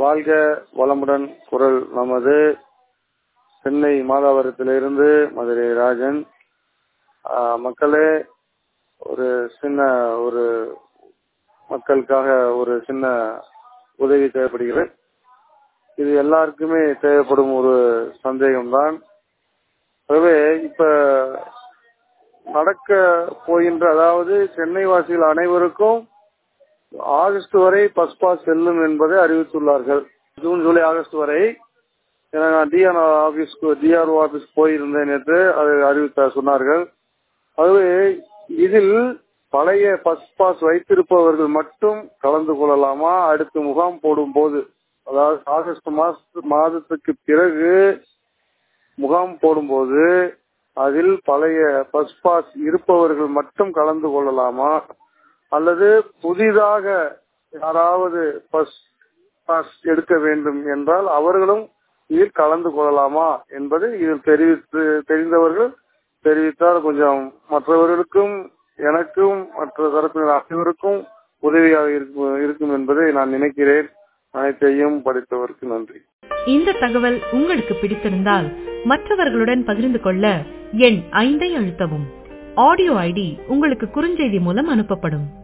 வாழ்க வளமுடன் குரல் நமது சென்னை மாதாவரத்திலிருந்து மதுரை ராஜன் ஆஹ் மக்களே ஒரு சின்ன ஒரு மக்களுக்காக ஒரு சின்ன உதவி தேவைப்படுகிறது இது எல்லாருக்குமே தேவைப்படும் ஒரு சந்தேகம்தான் ஆகவே இப்ப நடக்க போகின்ற அதாவது சென்னை வாசிகள் அனைவருக்கும் ஆகஸ்ட் வரை பஸ் பாஸ் செல்லும் என்பதை அறிவித்துள்ளார்கள் ஜூன் ஜூலை ஆகஸ்ட் வரை ஏன்னா நான் டிஆர் ஆபீஸ்க்கு டிஆர்ஓ ஆபீஸ் போயிருந்தேன் நேற்று அதை அறிவித்த சொன்னார்கள் ஆகவே இதில் பழைய பஸ் பாஸ் வைத்திருப்பவர்கள் மட்டும் கலந்து கொள்ளலாமா அடுத்து முகாம் போடும் போது அதாவது ஆகஸ்ட் மாச மாதத்துக்கு பிறகு முகாம் போடும்போது அதில் பழைய பஸ் பாஸ் இருப்பவர்கள் மட்டும் கலந்து கொள்ளலாமா அல்லது புதிதாக யாராவது பஸ் பாஸ் எடுக்க வேண்டும் என்றால் அவர்களும் இதில் கலந்து கொள்ளலாமா என்பது இதில் தெரிவித்து தெரிந்தவர்கள் தெரிவித்தால் கொஞ்சம் மற்றவர்களுக்கும் எனக்கும் மற்ற தரப்பினர் அனைவருக்கும் உதவியாக இருக்கும் இருக்கும் என்பதை நான் நினைக்கிறேன் அனைத்தையும் படித்தவருக்கு நன்றி இந்த தகவல் உங்களுக்கு பிடித்திருந்தால் மற்றவர்களுடன் பகிர்ந்து கொள்ள எண் ஐந்தை அழுத்தவும் ஆடியோ ஐடி உங்களுக்கு குறுஞ்செய்தி மூலம் அனுப்பப்படும்